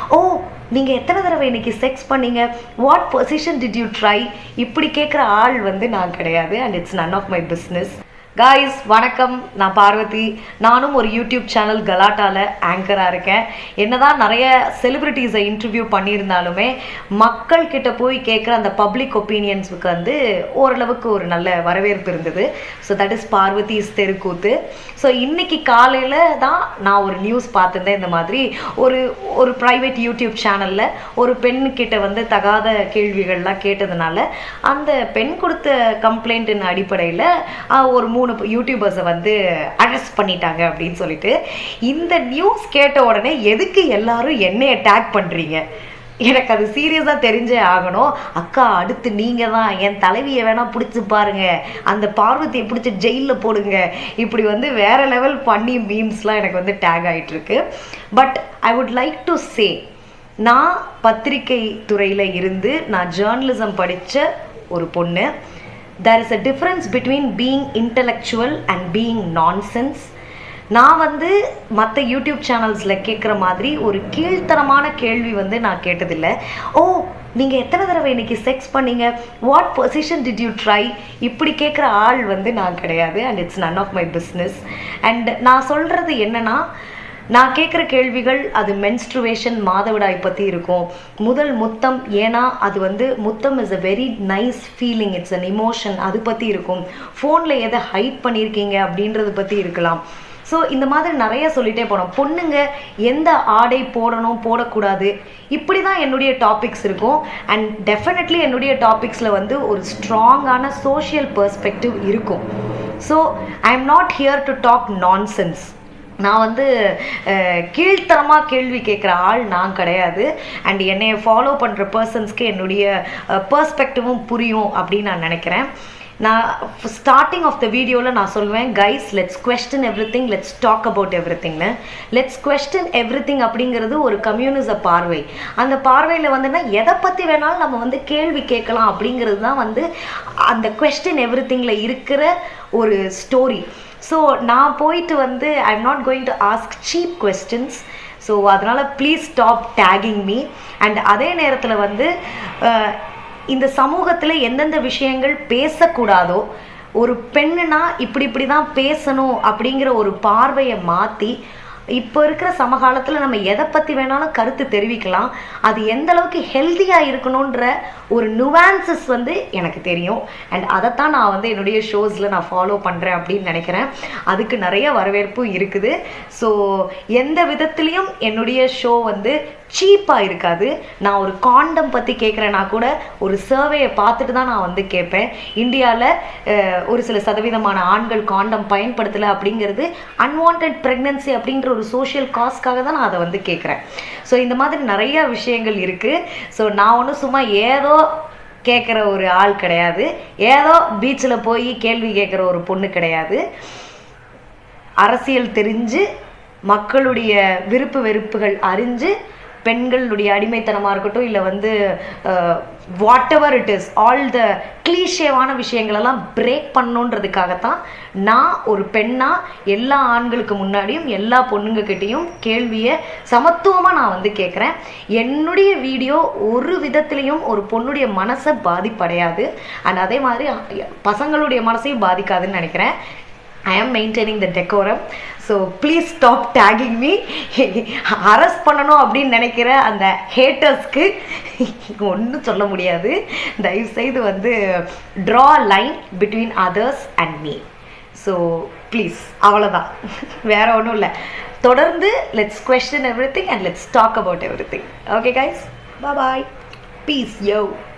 ஓ நீங்கள் எத்தனை தடவை இன்னைக்கு செக்ஸ் பண்ணீங்க what position did you try இப்படி கேட்குற ஆள் வந்து நான் கிடையாது and it's none of my business guys வணக்கம் நான் பார்வதி நானும் ஒரு யூடியூப் சேனல் கலாட்டால ஆங்கராக இருக்கேன் என்னதான் நிறைய செலிபிரிட்டிஸை இன்டர்வியூ பண்ணியிருந்தாலுமே மக்கள் கிட்ட போய் கேட்குற அந்த பப்ளிக் ஒப்பீனியன்ஸுக்கு வந்து ஓரளவுக்கு ஒரு நல்ல வரவேற்பு இருந்தது ஸோ தட் இஸ் பார்வதிஸ் தெருக்கூத்து ஸோ இன்னைக்கு காலையில் தான் நான் ஒரு நியூஸ் பார்த்துருந்தேன் இந்த மாதிரி ஒரு ஒரு ப்ரைவேட் யூடியூப் சேனலில் ஒரு பெண்ணுக்கிட்ட வந்து தகாத கேள்விகள்லாம் கேட்டதுனால அந்த பெண் கொடுத்த கம்ப்ளைண்ட்டின் அடிப்படையில் ஒரு மூணு யூடியூபர்ஸை வந்து அரெஸ்ட் பண்ணிட்டாங்க அப்படின்னு சொல்லிட்டு இந்த நியூஸ் கேட்ட உடனே எதுக்கு எல்லாரும் என்னைய டேக் பண்ணுறீங்க எனக்கு அது சீரியஸாக தெரிஞ்சே ஆகணும் அக்கா அடுத்து நீங்கள் தான் என் தலைவியை வேணால் பிடிச்சி பாருங்க அந்த பார்வதியை பிடிச்சி ஜெயிலில் போடுங்க இப்படி வந்து வேற லெவல் பண்ணி மீம்ஸ்லாம் எனக்கு வந்து டேக் ஆகிட்டு இருக்கு but I would like to say நான் பத்திரிகை துறையில் இருந்து நான் ஜேர்னலிசம் படித்த ஒரு பொண்ணு there is a difference between being intellectual and being nonsense நான் வந்து மற்ற யூடியூப் சேனல்ஸில் கேட்குற மாதிரி ஒரு கீழ்த்தரமான கேள்வி வந்து நான் கேட்டதில்லை ஓ நீங்கள் எத்தனை தடவை இன்னைக்கு செக்ஸ் பண்ணீங்க what position did you try இப்படி கேட்குற ஆள் வந்து நான் கிடையாது and it's none of my business and நான் சொல்கிறது என்னென்னா நான் கேட்குற கேள்விகள் அது மென்ஸ்ட்ருவேஷன் மாதவிடாய் பற்றி இருக்கும் முதல் முத்தம் ஏன்னா அது வந்து முத்தம் is a very nice feeling it's an emotion அது பற்றி இருக்கும் ஃபோனில் எதை ஹைட் பண்ணியிருக்கீங்க அப்படின்றத பற்றி இருக்கலாம் ஸோ இந்த மாதிரி நிறைய சொல்லிட்டே போனோம் பொண்ணுங்க எந்த ஆடை போடணும் போடக்கூடாது இப்படி தான் என்னுடைய டாபிக்ஸ் இருக்கும் அண்ட் டெஃபினெட்லி என்னுடைய டாபிக்ஸில் வந்து ஒரு ஸ்ட்ராங்கான சோஷியல் பெர்ஸ்பெக்டிவ் இருக்கும் so I am not here to talk nonsense நான் வந்து கீழ்த்தரமாக கேள்வி கேட்குற ஆள் நான் கிடையாது அண்ட் என்னை ஃபாலோ பண்ணுற பர்சன்ஸ்க்கு என்னுடைய பர்ஸ்பெக்டிவும் புரியும் அப்படின்னு நான் நினைக்கிறேன் நான் ஸ்டார்டிங் ஆஃப் த வீடியோவில் நான் சொல்லுவேன் guys let's question everything let's talk about எவ்ரி திங்னு லெட்ஸ் கொஸ்டின் எவ்ரி திங் அப்படிங்கிறது ஒரு கம்யூனிச பார்வை அந்த பார்வையில் வந்துன்னா எதை பற்றி வேணாலும் நம்ம வந்து கேள்வி கேட்கலாம் அப்படிங்கிறது தான் வந்து அந்த கொஸ்டின் எவ்ரி திங்கில் இருக்கிற ஒரு ஸ்டோரி ஸோ நான் போயிட்டு வந்து I am not going to ask cheap questions so அதனால் please stop tagging me and அதே நேரத்தில் வந்து இந்த சமூகத்தில் எந்தெந்த விஷயங்கள் பேசக்கூடாதோ ஒரு பெண்ணுனா இப்படி இப்படி தான் பேசணும் அப்படிங்கிற ஒரு பார்வையை மாற்றி இப்போ இருக்கிற சமகாலத்தில் நம்ம எதை பற்றி வேணாலும் கருத்து தெரிவிக்கலாம் அது எந்த அளவுக்கு ஹெல்த்தியாக இருக்கணுன்ற ஒரு நுவான்சஸ் வந்து எனக்கு தெரியும் அண்ட் அதைத்தான் நான் வந்து என்னுடைய ஷோஸில் நான் ஃபாலோ பண்ணுறேன் அப்படின்னு நினைக்கிறேன் அதுக்கு நிறைய வரவேற்பும் இருக்குது ஸோ எந்த விதத்துலேயும் என்னுடைய ஷோ வந்து சீப்பாக இருக்காது நான் ஒரு காண்டம் பற்றி கேட்குறேன்னா கூட ஒரு சர்வேயை பார்த்துட்டு தான் நான் வந்து கேட்பேன் இந்தியாவில் ஒரு சில சதவீதமான ஆண்கள் காண்டம் பயன்படுத்தலை அப்படிங்கிறது அன்வான்ட் ப்ரெக்னன்சி அப்படின்ற ஒரு சோஷியல் காஸ்க்காக தான் நான் அதை வந்து கேட்குறேன் ஸோ இந்த மாதிரி நிறைய விஷயங்கள் இருக்குது ஸோ நான் ஒன்றும் சும்மா ஏதோ கேட்குற ஒரு ஆள் கிடையாது ஏதோ பீச்சில் போய் கேள்வி கேட்குற ஒரு பொண்ணு கிடையாது அரசியல் தெரிஞ்சு மக்களுடைய விருப்பு வெறுப்புகள் அறிஞ்சு பெண்களுடைய அடிமைத்தனமாக இருக்கட்டும் இல்லை வந்து whatever it is all the கிளீஷேவான விஷயங்களெல்லாம் பிரேக் பண்ணணுன்றதுக்காகத்தான் நான் ஒரு பெண்ணாக எல்லா ஆண்களுக்கு முன்னாடியும் எல்லா பொண்ணுங்கக்கிட்டேயும் கேள்வியை சமத்துவமாக நான் வந்து கேட்குறேன் என்னுடைய வீடியோ ஒரு விதத்துலேயும் ஒரு பொண்ணுடைய மனசை பாதிப்படையாது அண்ட் அதே மாதிரி பசங்களுடைய மனசையும் பாதிக்காதுன்னு நினைக்கிறேன் I am maintaining the decorum so please stop tagging me arrest பண்ணணும் அப்படின்னு நினைக்கிற அந்த ஹேட்டர்ஸ்க்கு ஒன்றும் சொல்ல முடியாது தயவுசெய்து வந்து draw line between others and me so please அவ்வளோதான் வேற ஒன்றும் இல்லை தொடர்ந்து let's question everything and let's talk about everything okay guys bye peace yo